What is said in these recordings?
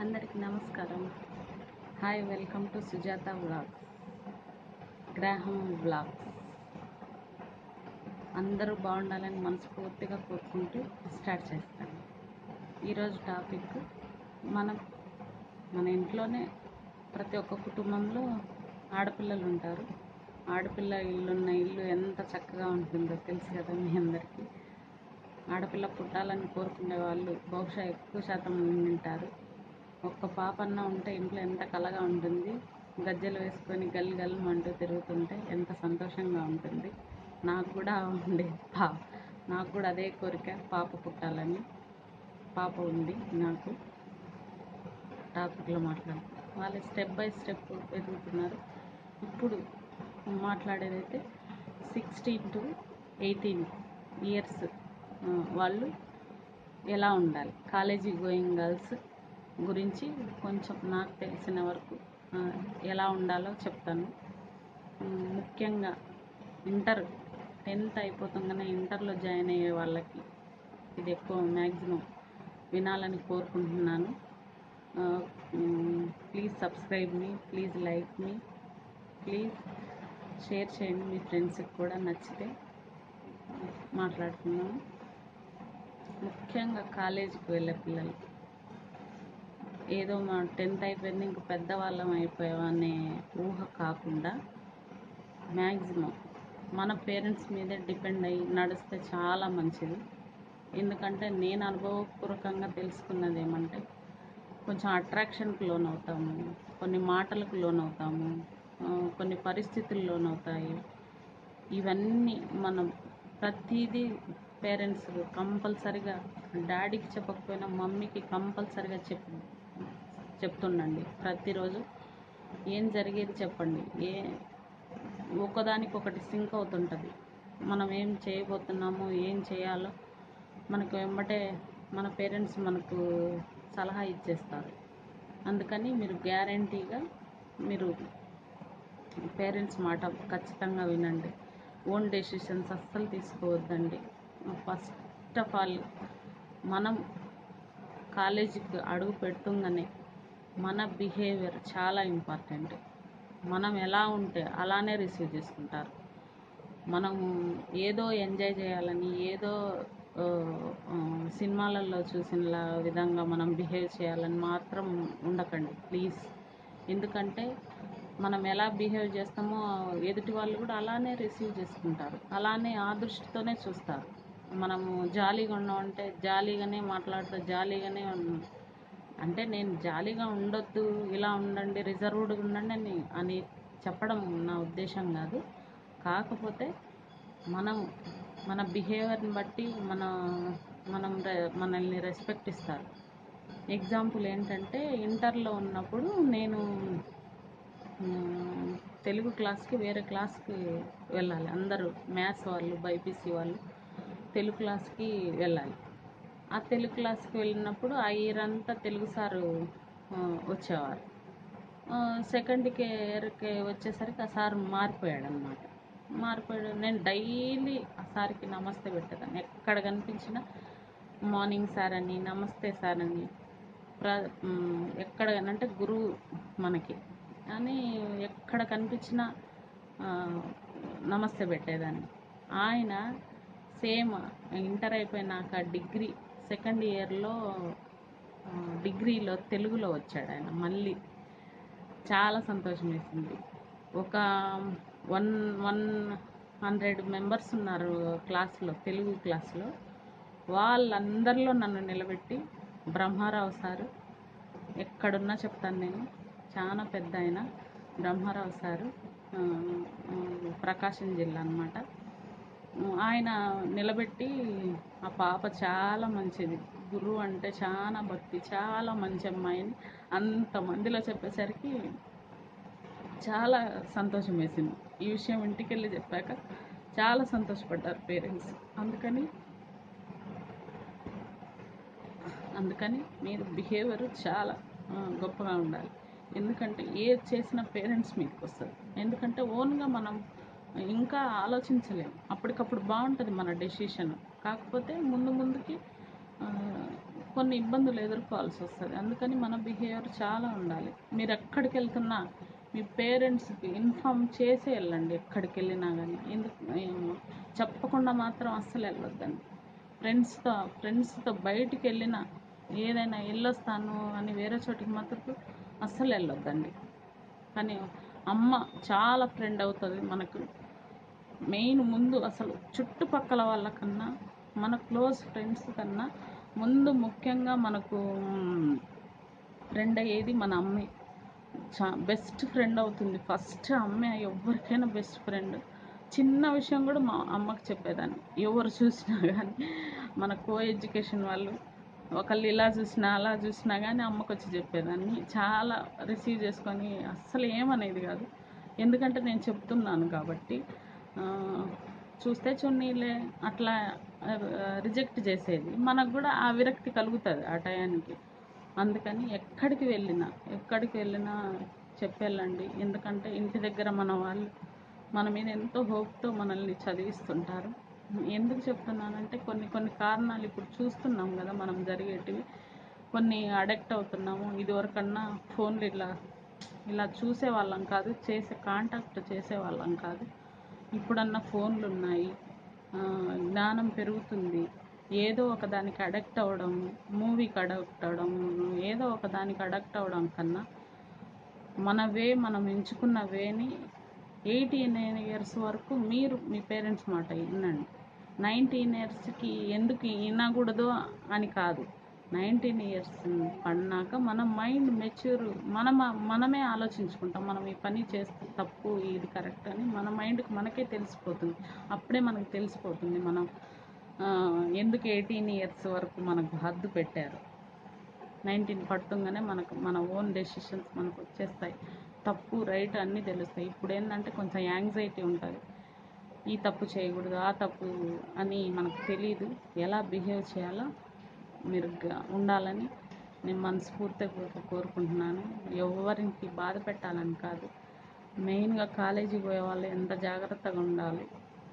అందరికి నమస్కారం hi welcome to Sujatha vlogs గ్రాహం వ్లాగ్స్ అందరూ బాగుండాలని మనస్ఫూర్తిగా కోరుకుంటూ స్టార్ట్ చేస్తాను ఈరోజు టాపిక్ మనం మన ఇంట్లోనే ప్రతి ఒక్క కుటుంబంలో ఆడపిల్లలు ఉంటారు ఆడపిల్ల ఇల్లున్న ఇల్లు ఎంత చక్కగా ఉంటుందో తెలుసు కదా మీ అందరికీ ఆడపిల్ల పుట్టాలని కోరుకునే వాళ్ళు బహుశా ఎక్కువ శాతం ఉండి ఉంటారు ఒక్క పాప అన్న ఉంటే ఇంట్లో ఎంత కలగా ఉంటుంది గజ్జలు వేసుకొని గల్లి గల్లు అంటూ తిరుగుతుంటే ఎంత సంతోషంగా ఉంటుంది నాకు కూడా ఉండే పా నాకు కూడా అదే కోరిక పాప పుట్టాలని పాప ఉంది నాకు టాపిక్లో మాట్లాడు వాళ్ళు స్టెప్ బై స్టెప్ ఎదుగుతున్నారు ఇప్పుడు మాట్లాడేదైతే సిక్స్టీన్ టు ఎయిటీన్ ఇయర్స్ వాళ్ళు ఎలా ఉండాలి కాలేజీ గోయింగ్ గర్ల్స్ గురించి కొంచెం నాకు తెలిసిన వరకు ఆ, ఎలా ఉండాలో చెప్తాను ఉమ్, ముఖ్యంగా ఇంటర్ టెన్త్ అయిపోతుండగానే ఇంటర్లో జాయిన్ అయ్యే వాళ్ళకి ఇది ఎక్కువ మ్యాక్సిమం వినాలని కోరుకుంటున్నాను please subscribe me please like me please share చేయండి మీ ఫ్రెండ్స్కి కూడా నచ్చితే మాట్లాడుకుందాము ముఖ్యంగా కాలేజీకి వెళ్ళే పిల్లలు ఏదో మా టెన్త్ అయిపోయింది ఇంక పెద్దవాళ్ళం అయిపోయాం అనే ఊహ కాకుండా మ్యాక్సిమం మన పేరెంట్స్ మీదే డిపెండ్ అయ్యి నడిస్తే చాలా మంచిది ఎందుకంటే నేను అనుభవపూర్వకంగా తెలుసుకున్నది ఏమంటే కొంచెం అట్రాక్షన్కి లోనవుతాము కొన్ని మాటలకు లోనవుతాము ఆ, కొన్ని పరిస్థితులు లోనవుతాయి ఇవన్నీ మనం ప్రతిదీ పేరెంట్స్ కంపల్సరిగా డాడీకి చెప్పకపోయినా మమ్మీకి కంపల్సరిగా చెప్ చెప్తుండండి ప్రతిరోజు ఏం జరిగేది చెప్పండి ఏ ఒకదానికి ఒకటి సింక్ అవుతుంటుంది మనం ఏం చేయబోతున్నామో ఏం చేయాలో మనకు వెంబటే మన పేరెంట్స్ మనకు సలహా ఇచ్చేస్తారు అందుకని మీరు గ్యారంటీగా మీరు పేరెంట్స్ మాట ఖచ్చితంగా వినండి ఓన్ డెసిషన్స్ అస్సలు తీసుకోవద్దండి ఫస్ట్ ఆఫ్ ఆల్ మనం కాలేజీకి అడుగు పెడుతుంగానే మన బిహేవియర్ చాలా ఇంపార్టెంట్ మనం ఎలా ఉంటే అలానే రిసీవ్ చేసుకుంటారు మనం ఏదో ఎంజాయ్ చేయాలని ఏదో ఆ, ఆ, సినిమాలలో చూసిన విధంగా మనం బిహేవ్ చేయాలని మాత్రం ఉండకండి ప్లీజ్ ఎందుకంటే మనం ఎలా బిహేవ్ చేస్తామో ఎదుటి వాళ్ళు కూడా అలానే రిసీవ్ చేసుకుంటారు అలానే ఆ దృష్టితోనే చూస్తారు మనము జాలీగా ఉన్నామంటే జాలీగానే మాట్లాడుతూ జాలీగానే ఉన్నాం అంటే నేను జాలీగా ఉండొద్దు ఇలా ఉండండి రిజర్వ్డ్గా ఉండండి అని అని చెప్పడం నా ఉద్దేశం కాదు కాకపోతే మనం మన బిహేవియర్ని బట్టి మన మనం రె- మనల్ని రెస్పెక్ట్ ఇస్తారు ఎగ్జాంపుల్ ఏంటంటే ఇంటర్లో ఉన్నప్పుడు నేను మ్, తెలుగు క్లాస్కి వేరే క్లాస్కి వెళ్ళాలి అందరూ మ్యాథ్స్ వాళ్ళు బైపీసీ వాళ్ళు తెలుగు క్లాస్కి వెళ్ళాలి ఆ తెలుగు క్లాస్కి వెళ్ళినప్పుడు ఆ ఇయర్ అంతా తెలుగు సారు ఆ, వచ్చేవారు సెకండ్ ఇయర్కి వచ్చేసరికి ఆ సార్ మారిపోయాడు అనమాట మారిపోయాడు నేను డైలీ ఆ సార్కి నమస్తే పెట్టేదాన్ని ఎక్కడ కనిపించినా మార్నింగ్ సార్ అని నమస్తే సార్ అని ప్ర మ్, ఎక్కడ అంటే గురువు మనకి అని ఎక్కడ కనిపించినా ఆ, నమస్తే పెట్టేదాన్ని ఆయన సేమ్ ఇంటర్ అయిపోయినాక డిగ్రీ సెకండ్ ఇయర్లో డిగ్రీలో తెలుగులో వచ్చాడు ఆయన మళ్ళీ చాలా సంతోషం వేసింది ఒక వన్ వన్ హండ్రెడ్ మెంబర్స్ ఉన్నారు క్లాస్లో తెలుగు క్లాస్లో వాళ్ళందరిలో నన్ను నిలబెట్టి బ్రహ్మారావు సారు ఎక్కడున్నా చెప్తాను నేను చాలా పెద్ద ఆయన బ్రహ్మారావు సారు ఆ, ఆ, ప్రకాశం జిల్లా అన్నమాట ఆయన నిలబెట్టి ఆ పాప చాలా మంచిది గురువు అంటే చాలా భక్తి చాలా మంచి అమ్మాయిని అంతమందిలో చెప్పేసరికి చాలా సంతోషం వేసింది ఈ విషయం ఇంటికి వెళ్ళి చెప్పాక చాలా సంతోషపడ్డారు పేరెంట్స్ అందుకని అందుకని మీరు బిహేవియర్ చాలా ఆ, గొప్పగా ఉండాలి ఎందుకంటే ఏది చేసిన పేరెంట్స్ మీకు వస్తుంది ఎందుకంటే ఓన్గా మనం ఇంకా ఆలోచించలేము అప్పటికప్పుడు బాగుంటుంది మన డెసిషన్ కాకపోతే ముందు ముందుకి ఆ, కొన్ని ఇబ్బందులు ఎదుర్కోవాల్సి వస్తుంది అందుకని మన బిహేవియర్ చాలా ఉండాలి మీరు ఎక్కడికి వెళ్తున్నా మీ పేరెంట్స్కి ఇన్ఫామ్ చేసే వెళ్ళండి ఎక్కడికి వెళ్ళినా కానీ ఎందుకు ఏమో చెప్పకుండా మాత్రం అస్సలు వెళ్ళొద్దండి ఫ్రెండ్స్తో ఫ్రెండ్స్తో బయటికి వెళ్ళినా ఏదైనా వెళ్ళొస్తాను అని వేరే చోటికి మాత్రం అస్సలు వెళ్ళొద్దండి కానీ అమ్మ చాలా ఫ్రెండ్ అవుతుంది మనకు మెయిన్ ముందు అసలు చుట్టుపక్కల వాళ్ళకన్నా మన క్లోజ్ ఫ్రెండ్స్ కన్నా ముందు ముఖ్యంగా మనకు ఫ్రెండ్ అయ్యేది మన అమ్మే చా బెస్ట్ ఫ్రెండ్ అవుతుంది ఫస్ట్ అమ్మే ఎవరికైనా బెస్ట్ ఫ్రెండ్ చిన్న విషయం కూడా మా అమ్మకి చెప్పేదాన్ని ఎవరు చూసినా కానీ మన కో ఎడ్యుకేషన్ వాళ్ళు ఒకళ్ళు ఇలా చూసినా అలా చూసినా కానీ అమ్మకు వచ్చి చెప్పేదాన్ని చాలా రిసీవ్ చేసుకొని అస్సలు ఏమనేది కాదు ఎందుకంటే నేను చెప్తున్నాను కాబట్టి ఆ, చూస్తే చున్నీలే అట్లా రిజెక్ట్ చేసేది మనకు కూడా ఆ విరక్తి కలుగుతుంది ఆ టయానికి అందుకని ఎక్కడికి వెళ్ళినా ఎక్కడికి వెళ్ళినా చెప్పెళ్ళండి ఎందుకంటే ఇంటి దగ్గర మన వాళ్ళు మన మీద ఎంతో హోప్తో మనల్ని చదివిస్తుంటారు ఎందుకు చెప్తున్నానంటే కొన్ని కొన్ని కారణాలు ఇప్పుడు చూస్తున్నాం కదా మనం జరిగేటివి కొన్ని అడక్ట్ అవుతున్నాము ఇదివరకన్నా ఫోన్లు ఇలా ఇలా చూసే వాళ్ళం కాదు చేసే కాంటాక్ట్ చేసే వాళ్ళం కాదు ఇప్పుడన్నా ఫోన్లు ఉన్నాయి ఆ, జ్ఞానం పెరుగుతుంది ఏదో ఒక దానికి అడక్ట్ అవ్వడం మూవీకి అడక్ట్ అవ్వడం ఏదో ఒక దానికి అడక్ట్ అవ్వడం కన్నా మన వే మనం ఎంచుకున్న వేని ఎయిటీన్ ఇయర్స్ వరకు మీరు మీ పేరెంట్స్ మాట వినండి నైన్టీన్ ఇయర్స్కి ఎందుకు వినకూడదు అని కాదు నైన్టీన్ ఇయర్స్ పడినాక మన మైండ్ మెచ్యూర్ మనం మనమే ఆలోచించుకుంటాం మనం ఈ పని చేస్తే తప్పు ఇది కరెక్ట్ అని మన మైండ్కి మనకే తెలిసిపోతుంది అప్పుడే మనకు తెలిసిపోతుంది మనం ఆ, ఎందుకు ఎయిటీన్ ఇయర్స్ వరకు మనకు హద్దు పెట్టారు నైన్టీన్ పడుతుంగానే మనకు మన ఓన్ డెసిషన్స్ మనకు వచ్చేస్తాయి తప్పు రైట్ అన్నీ తెలుస్తాయి ఇప్పుడు ఏంటంటే కొంచెం యాంగ్జైటీ ఉంటుంది ఈ తప్పు చేయకూడదు ఆ తప్పు అని మనకు తెలియదు ఎలా బిహేవ్ చేయాలో మీరు గ- ఉండాలని నేను మనస్ఫూర్తిగా కో- కోరుకుంటున్నాను ఎవరికి బాధ పెట్టాలని కాదు మెయిన్గా కాలేజీకి పోయే వాళ్ళు ఎంత జాగ్రత్తగా ఉండాలి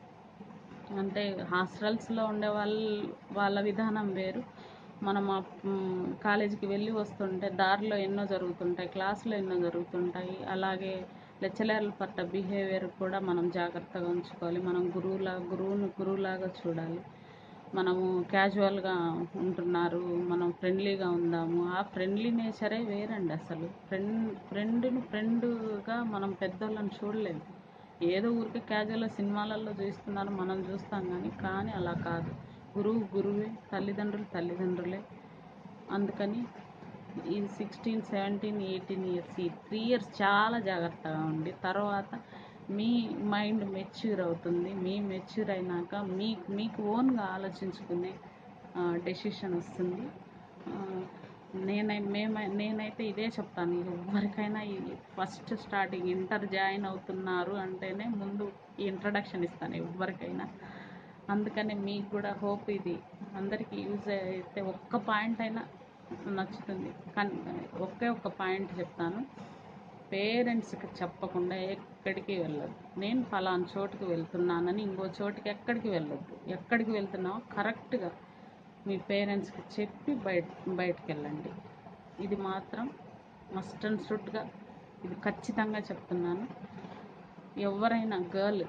అంటే హాస్టల్స్లో ఉండే వాళ్ళు వాళ్ళ విధానం వేరు మనం ఆ, మ్, కాలేజీకి వెళ్ళి వస్తుంటే దారిలో ఎన్నో జరుగుతుంటాయి క్లాసులో ఎన్నో జరుగుతుంటాయి అలాగే లెక్చరర్ల పట్ల బిహేవియర్ కూడా మనం జాగ్రత్తగా ఉంచుకోవాలి మనం గురువులా గురువును గురువులాగా చూడాలి మనము క్యాజువల్గా ఉంటున్నారు మనం ఫ్రెండ్లీగా ఉందాము ఆ ఫ్రెండ్లీ నేచరే వేరండి అసలు ఫ్రెండ్ ఫ్రెండ్ని ఫ్రెండ్గా మనం పెద్దోళ్ళని చూడలేదు ఏదో ఊరికే క్యాజువల్గా సినిమాలలో చూస్తున్నారు మనం చూస్తాం కానీ కానీ అలా కాదు గురువు గురువే తల్లిదండ్రులు తల్లిదండ్రులే అందుకని ఈ సిక్స్టీన్ సెవెంటీన్ ఎయిటీన్ ఇయర్స్ ఈ త్రీ ఇయర్స్ చాలా జాగ్రత్తగా ఉండి తర్వాత మీ మైండ్ మెచ్యూర్ అవుతుంది మీ మెచ్యూర్ అయినాక మీ మీకు ఓన్గా ఆలోచించుకునే డెసిషన్ వస్తుంది ఆ, నేనై మేమై నేనైతే ఇదే చెప్తాను ఎవరికైనా ఈ ఫస్ట్ స్టార్టింగ్ ఇంటర్ జాయిన్ అవుతున్నారు అంటేనే ముందు ఇంట్రడక్షన్ ఇస్తాను ఎవరికైనా అందుకని మీకు కూడా హోప్ ఇది అందరికీ యూజ్ అయితే ఒక్క పాయింట్ అయినా నచ్చుతుంది కానీ ఒకే ఒక్క పాయింట్ చెప్తాను పేరెంట్స్కి చెప్పకుండా ఎక్కడికి వెళ్ళొద్దు నేను ఫలానా చోటుకి వెళ్తున్నానని ఇంకో చోటుకి ఎక్కడికి వెళ్ళొద్దు ఎక్కడికి వెళ్తున్నావో కరెక్ట్గా మీ పేరెంట్స్కి చెప్పి బయట బయటకు వెళ్ళండి ఇది మాత్రం మస్ట్ అండ్ షుడ్గా ఇది ఖచ్చితంగా చెప్తున్నాను ఎవరైనా గర్ల్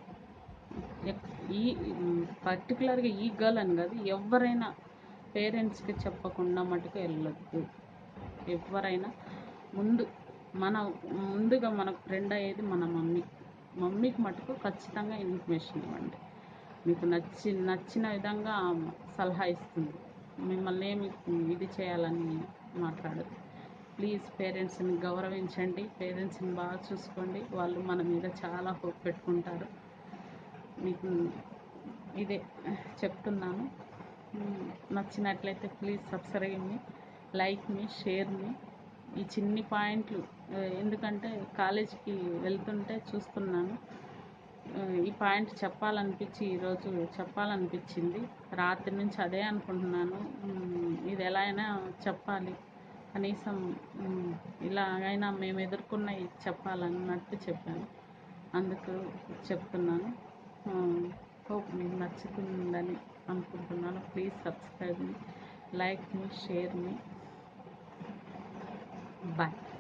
ఈ పర్టికులర్గా ఈ గర్ల్ అని కాదు ఎవరైనా పేరెంట్స్కి చెప్పకుండా మటుకు వెళ్ళొద్దు ఎవరైనా ముందు మన ముందుగా మనకు ఫ్రెండ్ అయ్యేది మన మమ్మీ మమ్మీకి మటుకు ఖచ్చితంగా ఇన్ఫర్మేషన్ ఇవ్వండి మీకు నచ్చి నచ్చిన విధంగా ఆమె సలహా ఇస్తుంది మిమ్మల్ని ఏమి ఇది చేయాలని మాట్లాడదు ప్లీజ్ పేరెంట్స్ని గౌరవించండి పేరెంట్స్ని బాగా చూసుకోండి వాళ్ళు మన మీద చాలా హోప్ పెట్టుకుంటారు మీకు ఇదే చెప్తున్నాను మ్, నచ్చినట్లయితే please subscribe me like me share me ఈ చిన్ని పాయింట్లు ఆ, ఎందుకంటే కాలేజీకి వెళ్తుంటే చూస్తున్నాను ఆ, ఈ పాయింట్ చెప్పాలనిపించి ఈరోజు చెప్పాలనిపించింది రాత్రి నుంచి అదే అనుకుంటున్నాను మ్, ఇది ఎలా అయినా చెప్పాలి కనీసం మ్, ఇలాగైనా మేము ఎదుర్కొన్న ఇది చెప్పాలన్నట్టు చెప్పాను అందుకు చెప్తున్నాను హోప్ మీకు నచ్చుతుందని అనుకుంటున్నాను please subscribe me like me share me bye